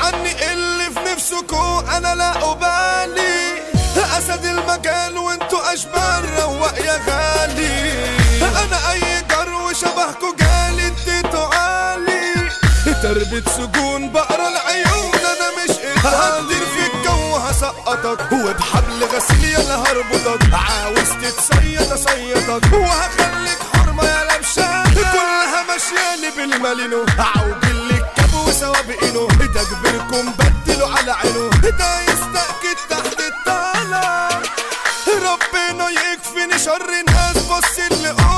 عني اللي في نفسكو انا لا ابالي اسد المجال وانتو اشبال رواق يا غالي انا اي جرو شبهكو جالي اديتو عالي تربة سجون بقرا العيون انا مش هقدر في الجو هسقطك وبحبل غسيل يلا هربطك عاوز تتصيد اصيدك وهخليك حرمة يا لبشان كلها ماشيالي بالمالينو عوج اللي الكاب وسوابقينه ده كبركم بدلوا على عينه ده يستأكد تحت الطالع ربنا يكفيني شر الناس بص اللي